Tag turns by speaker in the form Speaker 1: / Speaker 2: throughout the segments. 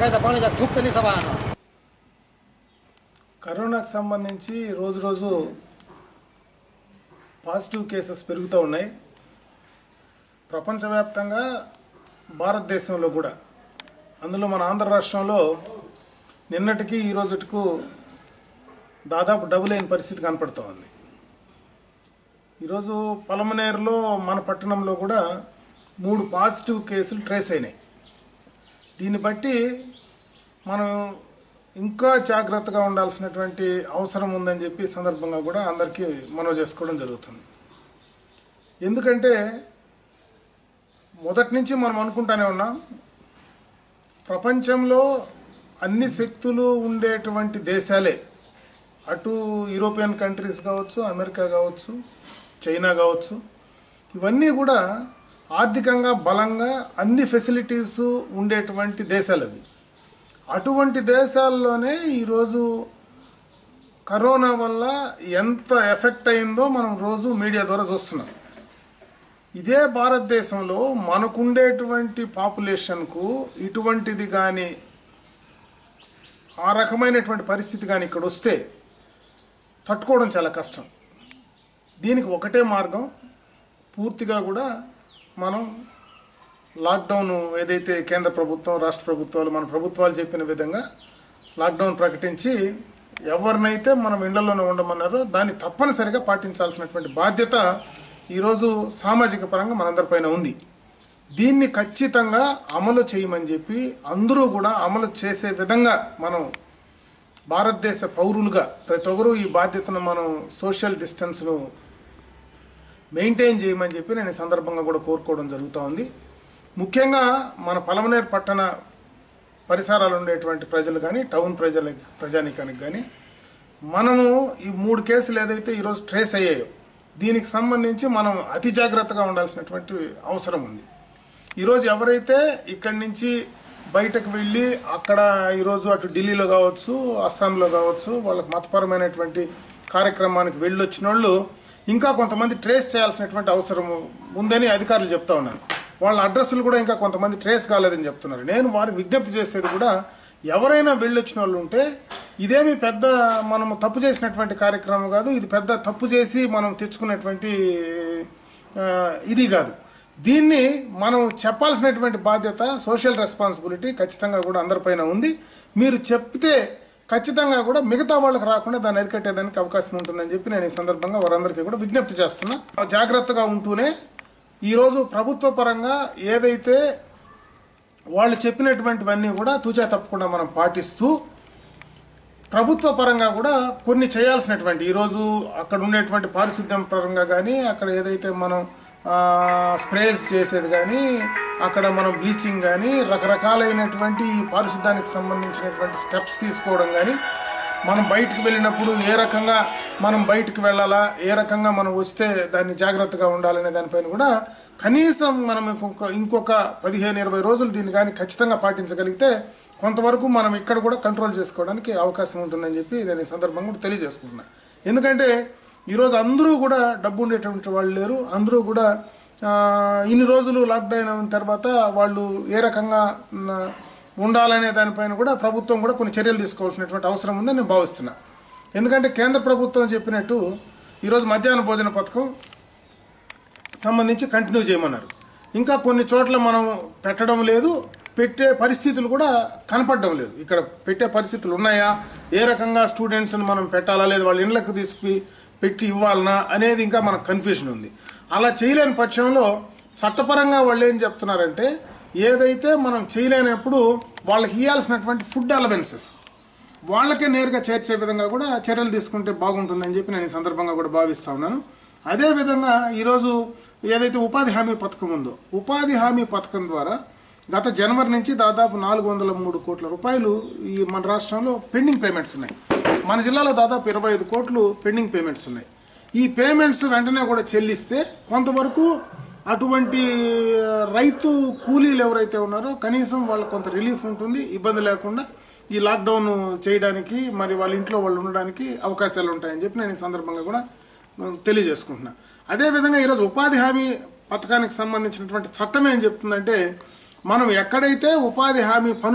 Speaker 1: खायचा पाण्याचा थूक तरी सभा
Speaker 2: కరోనాకు సంబంధించి రోజు రోజు పాజిటివ్ కేసెస్ పెరుగుతూ ఉన్నాయి ప్రపంచవ్యాప్తంగా భారతదేశంలో కూడా అందులో మన ఆంధ్ర రాష్ట్రంలో నిన్నటికి ఈ రోజుకు దాదాపు డబుల్ అయిన పరిస్థితి కనపడుతూ ఉంది ఈరోజు పలమనేరులో మన పట్టణంలో కూడా మూడు పాజిటివ్ కేసులు ట్రేస్ అయినాయి దీన్ని బట్టి మనం ఇంకా జాగ్రత్తగా ఉండాల్సినటువంటి అవసరం ఉందని చెప్పి ఈ సందర్భంగా కూడా అందరికీ మనవి చేసుకోవడం జరుగుతుంది ఎందుకంటే మొదటి నుంచి మనం అనుకుంటానే ఉన్నాం ప్రపంచంలో అన్ని శక్తులు ఉండేటువంటి దేశాలే అటు యూరోపియన్ కంట్రీస్ కావచ్చు అమెరికా కావచ్చు చైనా కావచ్చు ఇవన్నీ కూడా ఆర్థికంగా బలంగా అన్ని ఫెసిలిటీస్ ఉండేటువంటి దేశాలు అవి అటువంటి దేశాల్లోనే ఈరోజు కరోనా వల్ల ఎంత ఎఫెక్ట్ అయిందో మనం రోజు మీడియా ద్వారా చూస్తున్నాం ఇదే భారతదేశంలో మనకుండేటువంటి పాపులేషన్కు ఇటువంటిది కానీ ఆ రకమైనటువంటి పరిస్థితి కానీ ఇక్కడ వస్తే తట్టుకోవడం చాలా కష్టం దీనికి ఒకటే మార్గం పూర్తిగా కూడా మనం లాక్డౌన్ ఏదైతే కేంద్ర ప్రభుత్వం రాష్ట్ర ప్రభుత్వాలు మన ప్రభుత్వాలు చెప్పిన విధంగా లాక్డౌన్ ప్రకటించి ఎవరినైతే మనం ఇళ్లలోనే ఉండమన్నారో దాన్ని తప్పనిసరిగా పాటించాల్సినటువంటి బాధ్యత ఈరోజు సామాజిక పరంగా మనందరిపైన ఉంది దీన్ని ఖచ్చితంగా అమలు చేయమని చెప్పి అందరూ కూడా అమలు చేసే విధంగా మనం భారతదేశ పౌరులుగా ప్రతి ఒక్కరూ ఈ బాధ్యతను మనం సోషల్ డిస్టెన్స్ను మెయింటైన్ చేయమని చెప్పి నేను ఈ సందర్భంగా కూడా కోరుకోవడం జరుగుతూ ఉంది ముఖ్యంగా మన పలమనేరు పట్టణ పరిసరాలు ఉండేటువంటి ప్రజలు కానీ టౌన్ ప్రజల ప్రజానికానికి కానీ మనము ఈ మూడు కేసులు ఏదైతే ఈరోజు ట్రేస్ అయ్యాయో దీనికి సంబంధించి మనం అతి జాగ్రత్తగా ఉండాల్సినటువంటి అవసరం ఉంది ఈరోజు ఎవరైతే ఇక్కడి నుంచి బయటకు వెళ్ళి అక్కడ ఈరోజు అటు ఢిల్లీలో కావచ్చు అస్సాంలో కావచ్చు వాళ్ళకి మతపరమైనటువంటి కార్యక్రమానికి వెళ్ళొచ్చిన వాళ్ళు ఇంకా కొంతమంది ట్రేస్ చేయాల్సినటువంటి అవసరం ఉందని అధికారులు చెప్తా ఉన్నారు వాళ్ళ అడ్రస్లు కూడా ఇంకా కొంతమంది ట్రేస్ కాలేదని చెప్తున్నారు నేను వారికి విజ్ఞప్తి చేసేది కూడా ఎవరైనా వెళ్ళొచ్చిన వాళ్ళు ఉంటే ఇదేమి పెద్ద మనము తప్పు చేసినటువంటి కార్యక్రమం కాదు ఇది పెద్ద తప్పు చేసి మనం తెచ్చుకున్నటువంటి ఆ, ఇది కాదు దీన్ని మనం చెప్పాల్సినటువంటి బాధ్యత సోషల్ రెస్పాన్సిబిలిటీ ఖచ్చితంగా కూడా అందరిపైన ఉంది మీరు చెప్తే ఖచ్చితంగా కూడా మిగతా వాళ్ళకి రాకుండా దాన్ని అరికట్టేదానికి అవకాశం ఉంటుందని చెప్పి నేను ఈ సందర్భంగా వారందరికీ కూడా విజ్ఞప్తి చేస్తున్నా జాగ్రత్తగా ఉంటూనే ఈరోజు ప్రభుత్వ పరంగా ఏదైతే వాళ్ళు చెప్పినటువంటివన్నీ కూడా తూచా తప్పకుండా మనం పాటిస్తూ ప్రభుత్వ పరంగా కూడా కొన్ని చేయాల్సినటువంటి ఈరోజు అక్కడ ఉండేటువంటి పారిశుద్ధ్యం పరంగా కానీ అక్కడ ఏదైతే మనం ఆ, స్ప్రేస్ చేసేది కానీ అక్కడ మనం బ్లీచింగ్ కానీ రకరకాలైనటువంటి ఈ పారిశుద్ధ్యానికి సంబంధించినటువంటి స్టెప్స్ తీసుకోవడం కానీ మనం బయటికి వెళ్ళినప్పుడు ఏ రకంగా మనం బయటికి వెళ్ళాలా ఏ రకంగా మనం వస్తే దాన్ని జాగ్రత్తగా ఉండాలనే దానిపైన కూడా కనీసం మనం ఇంకొక ఇంకొక పదిహేను ఇరవై రోజులు దీన్ని కానీ ఖచ్చితంగా పాటించగలిగితే కొంతవరకు మనం ఇక్కడ కూడా కంట్రోల్ చేసుకోవడానికి అవకాశం ఉంటుందని చెప్పి నేను ఈ సందర్భంగా కూడా తెలియజేసుకుంటున్నా ఎందుకంటే ఈరోజు అందరూ కూడా డబ్బు ఉండేటువంటి వాళ్ళు లేరు అందరూ కూడా ఆ, ఇన్ని రోజులు లాక్డౌన్ అయిన తర్వాత వాళ్ళు ఏ రకంగా న, ఉండాలనే దానిపైన కూడా ప్రభుత్వం కూడా కొన్ని చర్యలు తీసుకోవాల్సినటువంటి అవసరం ఉందని నేను భావిస్తున్నా ఎందుకంటే కేంద్ర ప్రభుత్వం చెప్పినట్టు ఈరోజు మధ్యాహ్న భోజన పథకం సంబంధించి కంటిన్యూ చేయమన్నారు ఇంకా కొన్ని చోట్ల మనం పెట్టడం లేదు పెట్టే పరిస్థితులు కూడా కనపడడం లేదు ఇక్కడ పెట్టే పరిస్థితులు ఉన్నాయా ఏ రకంగా స్టూడెంట్స్ని మనం పెట్టాలా లేదు వాళ్ళ ఇళ్ళకు తీసుకు పెట్టి ఇవ్వాలనా అనేది ఇంకా మనకు కన్ఫ్యూజన్ ఉంది అలా చేయలేని పక్షంలో చట్టపరంగా వాళ్ళు ఏం చెప్తున్నారంటే ఏదైతే మనం చేయలేనప్పుడు వాళ్ళకి ఇవ్వాల్సినటువంటి ఫుడ్ అలవెన్సెస్ వాళ్ళకే నేరుగా చేర్చే విధంగా కూడా చర్యలు తీసుకుంటే బాగుంటుందని చెప్పి నేను ఈ సందర్భంగా కూడా భావిస్తా ఉన్నాను అదేవిధంగా ఈరోజు ఏదైతే ఉపాధి హామీ పథకం ఉందో ఉపాధి హామీ పథకం ద్వారా గత జనవరి నుంచి దాదాపు నాలుగు వందల మూడు కోట్ల రూపాయలు ఈ మన రాష్ట్రంలో పెండింగ్ పేమెంట్స్ ఉన్నాయి మన జిల్లాలో దాదాపు ఇరవై ఐదు కోట్లు పెండింగ్ పేమెంట్స్ ఉన్నాయి ఈ పేమెంట్స్ వెంటనే కూడా చెల్లిస్తే కొంతవరకు అటువంటి రైతు కూలీలు ఎవరైతే ఉన్నారో కనీసం వాళ్ళకి కొంత రిలీఫ్ ఉంటుంది ఇబ్బంది లేకుండా ఈ లాక్డౌన్ చేయడానికి మరి వాళ్ళ ఇంట్లో వాళ్ళు ఉండడానికి అవకాశాలు ఉంటాయని చెప్పి నేను ఈ సందర్భంగా కూడా ఉమ్, తెలియజేసుకుంటున్నా అదేవిధంగా ఈరోజు ఉపాధి హామీ పథకానికి సంబంధించినటువంటి చట్టం ఏం చెప్తుందంటే మనం ఎక్కడైతే ఉపాధి హామీ పనులు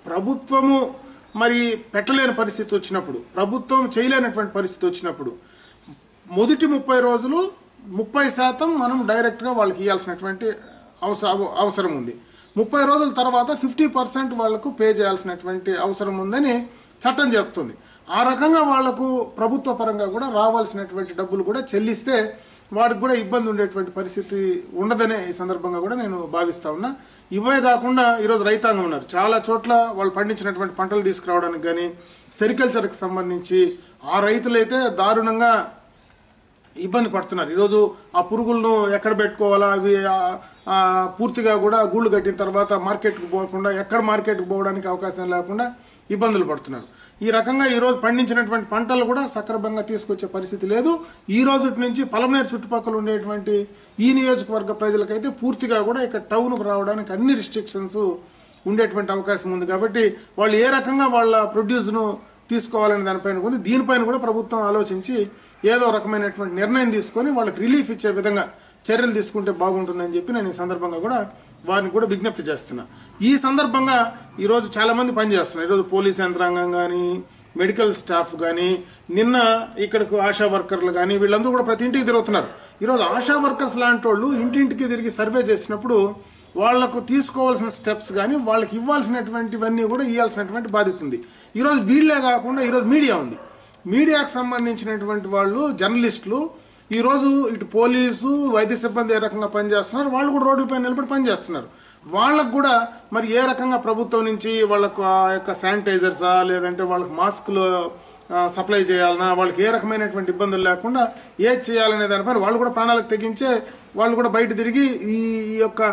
Speaker 2: ప్రభుత్వము మరి పెట్టలేని పరిస్థితి వచ్చినప్పుడు ప్రభుత్వం చేయలేనటువంటి పరిస్థితి వచ్చినప్పుడు మొదటి ముప్పై రోజులు ముప్పై శాతం మనం డైరెక్ట్గా వాళ్ళకి ఇవ్వాల్సినటువంటి అవసరం అవసరం ఉంది ముప్పై రోజుల తర్వాత ఫిఫ్టీ పర్సెంట్ వాళ్లకు పే చేయాల్సినటువంటి అవసరం ఉందని చట్టం చెప్తుంది ఆ రకంగా వాళ్లకు ప్రభుత్వ పరంగా కూడా రావాల్సినటువంటి డబ్బులు కూడా చెల్లిస్తే వాడికి కూడా ఇబ్బంది ఉండేటువంటి పరిస్థితి ఉండదనే ఈ సందర్భంగా కూడా నేను భావిస్తా ఉన్నా ఇవే కాకుండా ఈరోజు రైతాంగం ఉన్నారు చాలా చోట్ల వాళ్ళు పండించినటువంటి పంటలు తీసుకురావడానికి కానీ సెరికల్చర్కి సంబంధించి ఆ రైతులైతే దారుణంగా ఇబ్బంది పడుతున్నారు ఈరోజు ఆ పురుగులను ఎక్కడ పెట్టుకోవాలా అవి ఆ- ఆ పూర్తిగా కూడా గూళ్ళు కట్టిన తర్వాత మార్కెట్కి పోకుండా ఎక్కడ మార్కెట్కి పోవడానికి అవకాశం లేకుండా ఇబ్బందులు పడుతున్నారు ఈ రకంగా ఈరోజు పండించినటువంటి పంటలు కూడా సక్రమంగా తీసుకొచ్చే పరిస్థితి లేదు ఈ రోజు నుంచి పలమనేరు చుట్టుపక్కల ఉండేటువంటి ఈ నియోజకవర్గ ప్రజలకైతే పూర్తిగా కూడా ఇక్కడ టౌన్కు రావడానికి అన్ని రిస్ట్రిక్షన్స్ ఉండేటువంటి అవకాశం ఉంది కాబట్టి వాళ్ళు ఏ రకంగా వాళ్ళ ప్రొడ్యూస్ను తీసుకోవాలనే దానిపైన ఉంది దీనిపైన కూడా ప్రభుత్వం ఆలోచించి ఏదో రకమైనటువంటి నిర్ణయం తీసుకొని వాళ్ళకి రిలీఫ్ ఇచ్చే విధంగా చర్యలు తీసుకుంటే బాగుంటుందని చెప్పి నేను ఈ సందర్భంగా కూడా వారిని కూడా విజ్ఞప్తి చేస్తున్నా ఈ సందర్భంగా ఈరోజు చాలా మంది పనిచేస్తున్నారు ఈరోజు పోలీస్ యంత్రాంగం కానీ మెడికల్ స్టాఫ్ కానీ నిన్న ఇక్కడకు ఆశా వర్కర్లు కానీ వీళ్ళందరూ కూడా ప్రతి ఇంటికి తిరుగుతున్నారు ఈరోజు ఆశా వర్కర్స్ లాంటి వాళ్ళు ఇంటింటికి తిరిగి సర్వే చేసినప్పుడు వాళ్లకు తీసుకోవాల్సిన స్టెప్స్ కానీ వాళ్ళకి ఇవ్వాల్సినటువంటివన్నీ కూడా ఇవ్వాల్సినటువంటి బాధ్యత ఉంది ఈరోజు వీళ్ళే కాకుండా ఈరోజు మీడియా ఉంది మీడియాకు సంబంధించినటువంటి వాళ్ళు జర్నలిస్టులు ఈరోజు ఇటు పోలీసు వైద్య సిబ్బంది ఏ రకంగా పనిచేస్తున్నారు వాళ్ళు కూడా రోడ్లపై నిలబడి పనిచేస్తున్నారు వాళ్ళకు కూడా మరి ఏ రకంగా ప్రభుత్వం నుంచి వాళ్ళకు ఆ యొక్క శానిటైజర్సా లేదంటే వాళ్ళకి మాస్కులు ఆ, సప్లై చేయాలన్నా వాళ్ళకి ఏ రకమైనటువంటి ఇబ్బందులు లేకుండా ఏది చేయాలనే దానిపైన వాళ్ళు కూడా ప్రాణాలకు తెగించే వాళ్ళు కూడా బయట తిరిగి ఈ ఈ యొక్క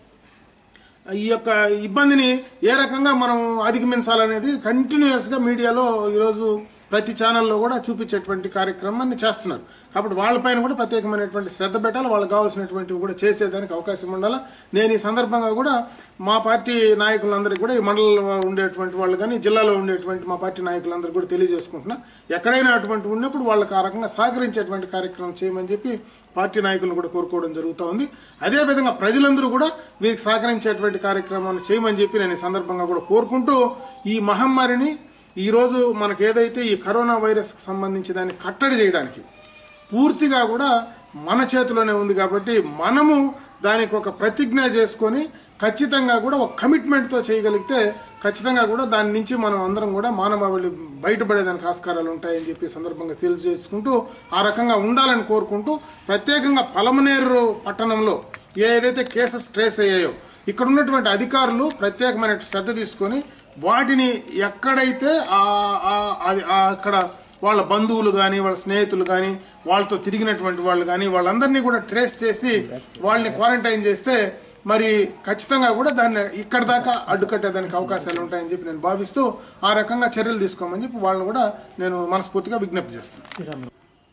Speaker 2: ఈ యొక్క ఇబ్బందిని ఏ రకంగా మనం అధిగమించాలనేది కంటిన్యూస్ గా మీడియాలో ఈరోజు ప్రతి ఛానల్లో కూడా చూపించేటువంటి కార్యక్రమాన్ని చేస్తున్నారు కాబట్టి వాళ్ళపైన కూడా ప్రత్యేకమైనటువంటి శ్రద్ధ పెట్టాలి వాళ్ళకి కావాల్సినటువంటివి కూడా చేసేదానికి అవకాశం ఉండాలి నేను ఈ సందర్భంగా కూడా మా పార్టీ నాయకులందరికీ కూడా ఈ మండలంలో ఉండేటువంటి వాళ్ళు కానీ జిల్లాలో ఉండేటువంటి మా పార్టీ నాయకులందరికీ కూడా తెలియజేసుకుంటున్నా ఎక్కడైనా అటువంటి ఉన్నప్పుడు వాళ్ళకి ఆ రకంగా సహకరించేటువంటి కార్యక్రమం చేయమని చెప్పి పార్టీ నాయకులను కూడా కోరుకోవడం జరుగుతూ ఉంది అదేవిధంగా ప్రజలందరూ కూడా వీరికి సహకరించేటువంటి కార్యక్రమాన్ని చేయమని చెప్పి నేను ఈ సందర్భంగా కూడా కోరుకుంటూ ఈ మహమ్మారిని ఈ రోజు మనకు ఏదైతే ఈ కరోనా వైరస్ కి సంబంధించి దాన్ని కట్టడి చేయడానికి పూర్తిగా కూడా మన చేతిలోనే ఉంది కాబట్టి మనము దానికి ఒక ప్రతిజ్ఞ చేసుకొని ఖచ్చితంగా కూడా ఒక కమిట్మెంట్ తో చేయగలిగితే ఖచ్చితంగా కూడా దాని నుంచి మనం అందరం కూడా మానవాళి బయటపడేదానికి ఆస్కారాలు ఉంటాయని చెప్పి ఈ సందర్భంగా తెలియజేసుకుంటూ ఆ రకంగా ఉండాలని కోరుకుంటూ ప్రత్యేకంగా పలమనేరు పట్టణంలో ఏదైతే కేసెస్ ట్రేస్ అయ్యాయో ఇక్కడ ఉన్నటువంటి అధికారులు ప్రత్యేకమైన శ్రద్ధ తీసుకొని వాటిని ఎక్కడైతే ఆ- ఆ- అది- ఆ అక్కడ వాళ్ళ బంధువులు కానీ వాళ్ళ స్నేహితులు కానీ వాళ్ళతో తిరిగినటువంటి వాళ్ళు కానీ వాళ్ళందరినీ కూడా ట్రేస్ చేసి వాళ్ళని క్వారంటైన్ చేస్తే మరి ఖచ్చితంగా కూడా దాన్ని ఇక్కడ దాకా అడ్డుకట్టేదానికి అవకాశాలు ఉంటాయని చెప్పి నేను భావిస్తూ ఆ రకంగా చర్యలు తీసుకోమని చెప్పి వాళ్ళని కూడా నేను మనస్ఫూర్తిగా విజ్ఞప్తి చేస్తున్నాను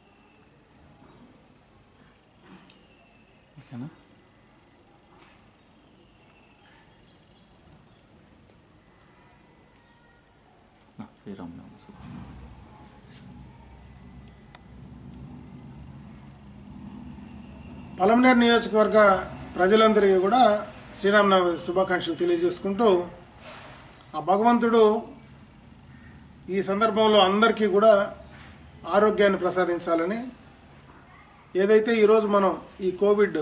Speaker 1: ఓకేనా నా శ్రీరామ్ నామ సుబ్రహ్మణ్యం.
Speaker 2: పలమనేరు నియోజకవర్గ ప్రజలందరికీ కూడా శ్రీరామనవమి శుభాకాంక్షలు తెలియజేసుకుంటూ ఆ భగవంతుడు ఈ సందర్భంలో అందరికీ కూడా ఆరోగ్యాన్ని ప్రసాదించాలని ఏదైతే ఈరోజు మనం ఈ కోవిడ్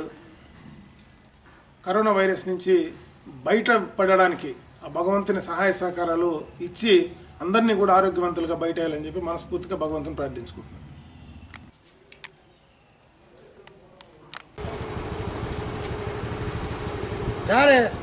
Speaker 2: కరోనా వైరస్ నుంచి బయట పడడానికి ఆ భగవంతుని సహాయ సహకారాలు ఇచ్చి అందరినీ కూడా ఆరోగ్యవంతులుగా బయట వేయాలని చెప్పి మనస్ఫూర్తిగా భగవంతుని ప్రార్థించుకుంటున్నాను
Speaker 3: जा रहे